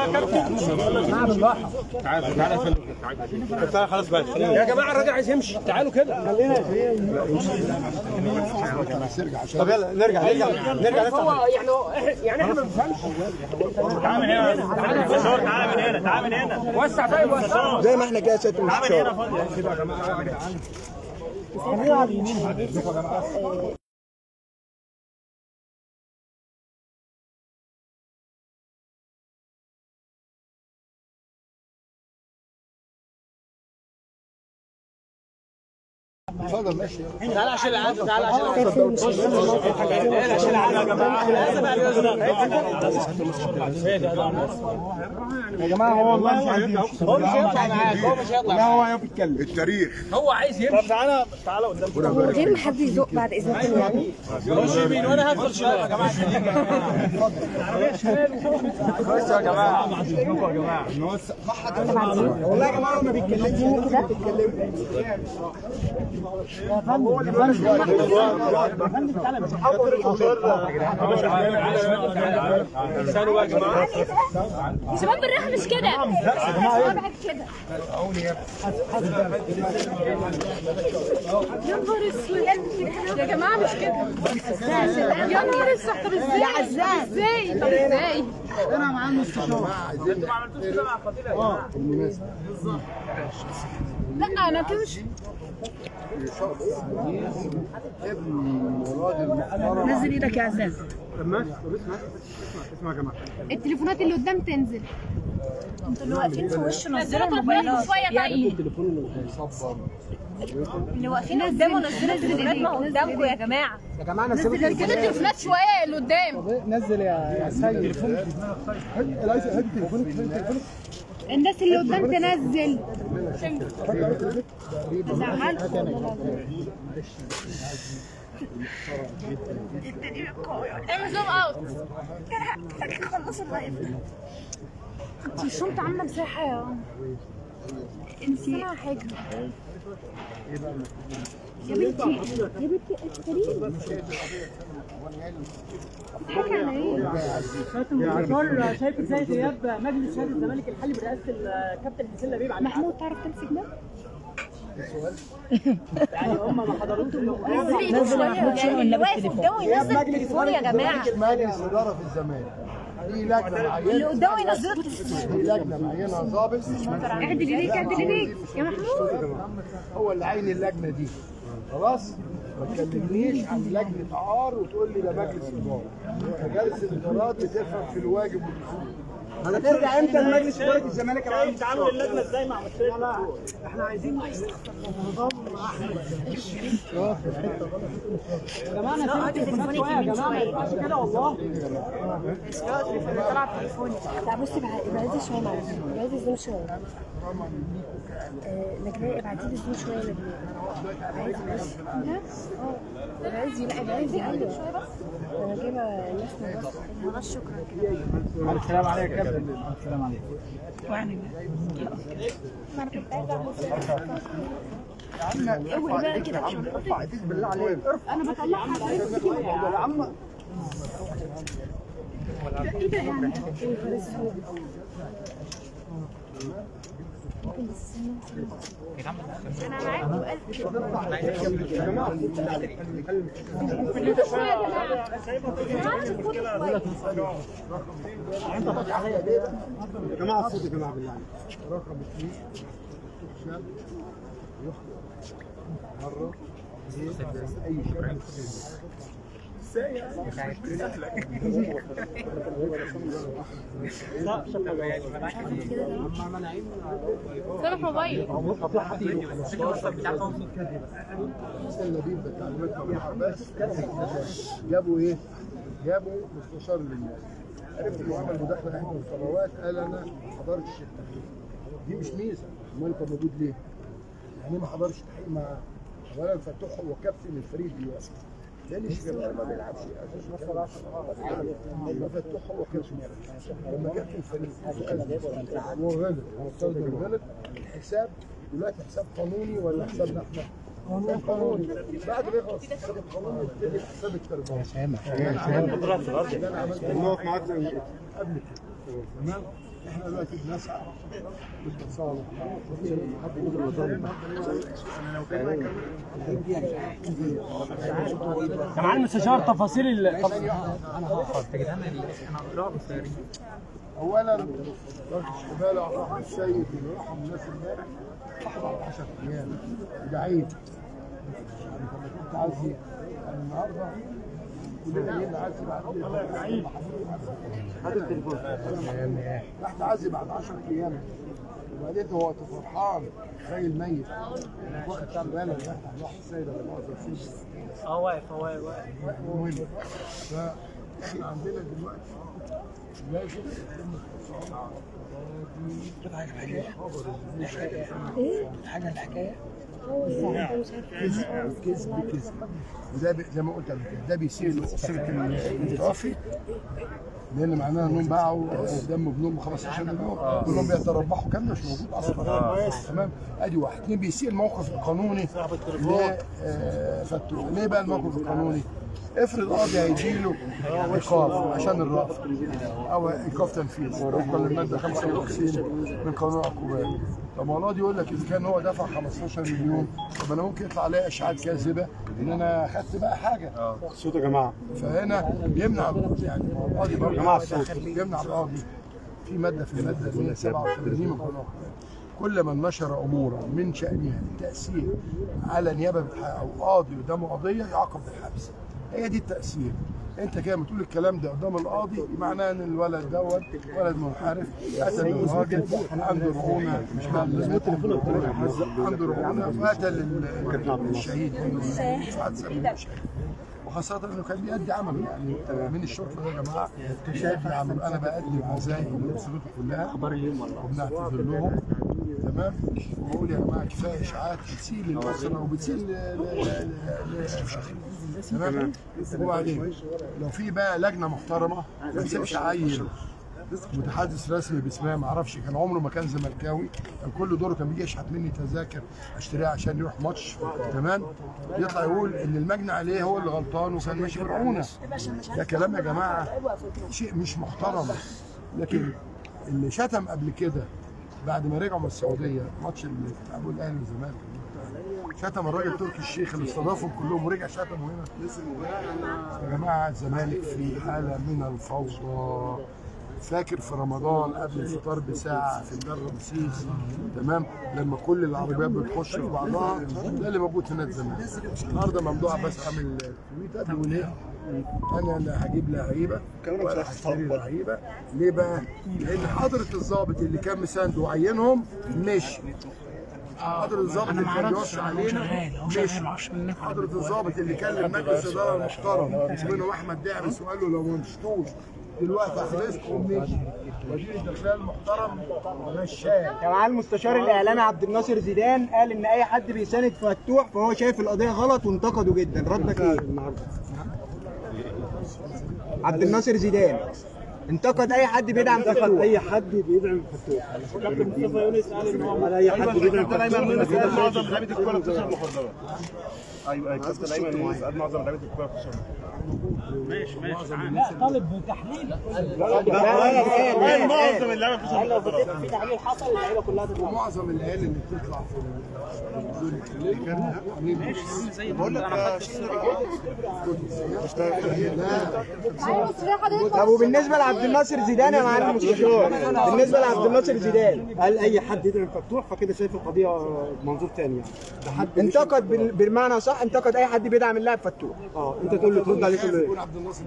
تعالى تعالى يا فندم تعالى خلاص بقى يا جماعه الراجل عايز يمشي تعالوا كده طب يلا نرجع نرجع نرجع نفتح هو يعني هو إح- يعني احنا ما بنفهمش تعالى من هنا تعالى من هنا تعالى من هنا وسع طيب وسع زي ما احنا كده ست مستشار اتفضل ماشي تعالى عشان العدد تعالى عشان تعالى عشان العدد يا جماعه لازم يا جماعه هو والله مش عايز يمشي هو مش هيطلع معاك هو مش هيطلع لا هو هيقف يتكلم التاريخ هو عايز يمشي تعالى تعالى قدام من غير ما حد يزق بعد اذنكم يعني خش يمين وانا هدخل شمال يا جماعه بس يا جماعه يا جماعه نوسع والله يا جماعه ما بيتكلمش كده يا شباب بالراحه مش كده ابعد كده يا نهار اسود يا جماعه مش كده يا نهار اسود طب ازاي يا عزام ازاي طب ازاي لا انا كده مش نزل ايدك يا عزام التليفونات اللي قدام تنزل انتوا اللي واقفين في وشه نزلوا الموبايلات شويه طيب اللي واقفين قدامه نزلوا التليفونات ما هو قدامكم يا جماعه يا جماعه انا نزل التليفونات شويه اللي قدام نزل يا يا سيد تليفونك هات تليفونك تليفونك الناس اللي قدام تنزل زعلكم اعمل زوم اوت خلصوا اللايف انت الشنطة عاملة مساحة يا انت سامعة حاجة يا بنتي يا بنتي اشتري المستشار شايف ازاي غياب مجلس نادي الزمالك الحالي برئاسه الكابتن حسين لبيب عن محمود تعرف تمسك ده؟ يعني هم ما حضروش نزل محمود اللي واقف قدامه ينزل التليفون يا جماعة مجلس اداره في الزمالك دي لجنه اللي معينه قدامه ينزلوا التليفون دي لجنه معينه ضابط اعدل ايديك اعدل ايديك يا محمود هو اللي عين اللجنه دي خلاص ما تكلمنيش عن لجنه عار وتقول لي ده مجلس اداره مجالس الادارات بتفهم في الواجب والاصول هترجع امتى لمجلس اداره الزمالك يا معلم تعامل اللجنه ازاي مع مشكله احنا عايزين يا جماعه انا في تليفونات شويه يا جماعه ما ينفعش كده والله لا بصي بعد- ابعدي شويه معلش ابعدي الزوم شويه آه، نجلاء ابعدي لي الزوم شويه يا نجلاء ابعدي بس اه ابعدي لا ابعدي ايوه انا جايبه الناس من بره خلاص شكرا كده السلام عليكم يا كابتن السلام عليكم اول بقى كده عشان ارفع ايديك بالله عليك انا بطلعها يا عم انا معاكم الف يا جماعه الصوت يا جماعه بالله عليكم رقم اثنين شاب يخطئ مرة ليس أي شاب سامح موبايل اللبيب بتعليمات ممنوعة بس جابوا ايه؟ جابوا مستشار للناس عرفت انه عمل مداخله ناحيه الصلوات قال انا ما حضرتش التحقيق دي مش ميزه امال انت موجود ليه؟ يعني ما حضرش التحقيق مع اولا فتوح هو كابتن الفريق دلوقتي لان شيكابالا ما بيلعبش اساسا فتوح هو كابتن لما كابتن الفريق هو غلط هو استخدم غلط الحساب دلوقتي حساب قانوني ولا حسابنا احنا؟ حساب قانوني بعد ما يخلص الحساب القانوني يبتدي الحساب التربوي اللي انا عملته نقف معاك قبل كده تمام احنا دلوقتي بنسعى بالتصالح حد يقول النظام يا معالي المستشار تفاصيل ال... اولا راجل الشمال عطاء السيد اللي راح من الناس امبارح احضر 10 ايام ده عيد يعني لما كنت عايز النهارده كلنا جايين نعزي بعد هات التليفون رحت اعزي بعد 10 ايام وبعدين هو فرحان راجل ميت واخد شغاله رايح على واحد السيد اللي مؤاخذه سيد اه واقف هو واقف مهم فاحنا عندنا دلوقتي لازم يتم التصالح هو انت مش عارف كذب كذب وده بي- زي ما قلت قبل كده ده بيسيء لأسرة المتوفي لان معناها انهم باعوا دم ابنهم 15 مليون كلهم بيتربحوا كام مش موجود اصلا تمام ادي واحد اثنين بيسيء الموقف القانوني ليه آه، فتوح ليه بقى الموقف القانوني؟ افرض قاضي هيديله ايقاف عشان الرفض او ايقاف تنفيذ وفقا للماده 55 من قانون العقوبات طب ما القاضي يقول لك اذا كان هو دفع 15 مليون طب انا ممكن يطلع عليا اشاعات كاذبه ان انا خدت بقى حاجه صوت يا جماعه فهنا يمنع يعني ما هو القاضي برضه جماعة الصوت. يمنع القاضي في ماده في الماده 187 من قانون العقوبات كل من نشر امورا من شانها التاثير على نيابه بالحق او قاضي قدامه قضيه يعاقب بالحبس هي دي التاثير انت كده بتقول الكلام ده قدام القاضي معناه ان الولد دوت ولد منحرف قتل الراجل عنده رعونه مش عنده رعونه وقتل ال- الشهيد سعد سمير الشهيد وخاصة انه كان بيأدي عمله يعني من الشرطة ده يا جماعة شايف يعمل انا بقدم عزائي لأسرته كلها اخبار اليوم والله وبنعتذر لهم تمام وبقول يا جماعة كفاية اشاعات بتسيء للأسرة وبتسيء ل- ل- ل- ل- تمام وبعدين لو في بقى لجنة محترمة ما تسيبش عيل متحدث رسمي باسمها ما اعرفش كان عمره ما كان زملكاوي كان كل دوره كان بيجي يشحت مني تذاكر اشتريها عشان يروح ماتش تمام يطلع يقول ان المجني عليه هو اللي غلطان وكان ماشي برعونه ده كلام يا جماعه شيء مش محترم لكن اللي شتم قبل كده بعد ما رجعوا من السعوديه ماتش اللي بتاع ابو الاهلي والزمالك شتم الراجل تركي الشيخ اللي استضافهم كلهم ورجع شتمه هنا يا جماعه الزمالك في حاله من الفوضى فاكر في رمضان قبل الفطار بساعه في ميدان رمسيس تمام لما كل العربيات بتخش في بعضها ده اللي موجود في نادي الزمالك النهارده ممدوح بس عامل تويتر بيقول ايه انا انا هجيب لعيبه ولا هشتري لعيبه ليه بقى؟ لان حضره الضابط اللي كان مسانده وعينهم مشي حضرة الضابط اللي كان بيوصي علينا مش حضرة الضابط اللي كان المجلس الإدارة المحترم منهم أحمد دعبس وقال له لو ما مشتوش دلوقتي هحبسكم مشي وزير الداخلية المحترم مشاه يا معالي المستشار الاعلامي عبد الناصر زيدان قال ان اي حد بيساند فتوح فهو شايف القضيه غلط وانتقده جدا ردك ايه؟ عبد الناصر زيدان انتقد اي حد بيدعم فتوح اي حد بيدعم فتوح كابتن مصطفى يونس قال ان هو على اي حد بيدعم فتوح معظم لعيبه الكوره بتشرب مخدرات ايوه ايوه كابتن ايمن يونس قال معظم لعيبه الكوره بتشرب لا طالب تحليل قال معظم اللعيبه بتشرب لو مخدرات في تحليل حصل اللعيبه كلها تطلع ومعظم العيال اللي بتطلع في دول اللي كانوا عاملين بقول لك طب وبالنسبه لعبد الناصر زيدان يا معالي المستشار بالنسبه لعبد الناصر زيدان قال اي حد يدعم فتوح فكده شايف القضيه منظور تاني يعني ده حد مش- انتقد بال- بالمعنى صح انتقد اي حد بيدعم اللاعب فتوح اه انت تقول له ترد عليه تقول له ايه يقول عبد الناصر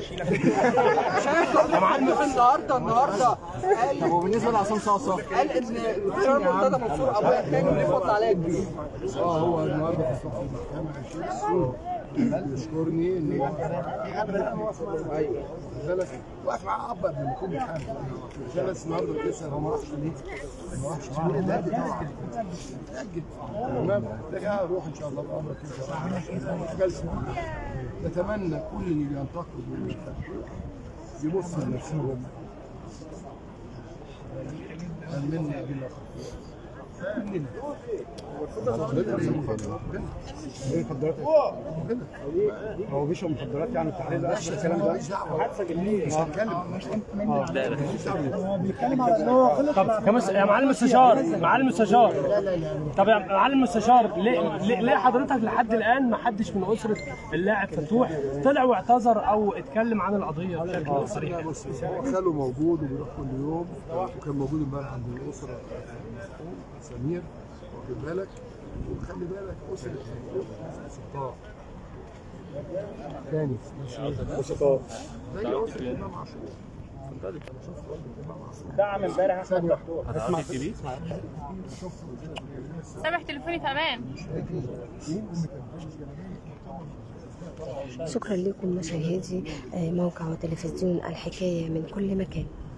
يا معلم النهارده النهارده طب وبالنسبه لعصام صاصه قال ان المستشار مرتضى منصور ابويا الثاني وليه فضل عليا كبير اه هو النهارده في الصف المحكمه يشكرني ان هو ايوه بالك واقف معاه اب قبل ما يكون محامي عشان بس النهارده لسه هو ما راحش ليه؟ ما راحش ليه؟ متأكد طبعا متأكد تمام لكن انا اروح ان شاء الله بامرك انت جلسه نتمنى كل اللي بينتقدوا ومش يبصوا لنفسهم هل منا بالله ايه مخدرات هو بيشرب مخدرات يعني التحليل ده اصل الكلام ده حادثه جنيه طب كمس... يا معلم المستشار معلم المستشار طب يا معلم المستشار ليه ليه, ليه حضرتك لحد الان ما حدش من اسره اللاعب فتوح طلع واعتذر او اتكلم عن القضيه بشكل صريح بص خاله موجود وبيروح كل يوم وكان موجود امبارح عند الاسره سمير واخد بالك وخلي بالك اسره سلطان تاني وسطات زي اسره امام عاشور خد بالك انا شفت والده امام عاشور دعم امبارح احمد ثانية مفتوح سامح تليفوني في امان شكرا لكم مشاهدي آه، موقع وتلفزيون الحكاية من كل مكان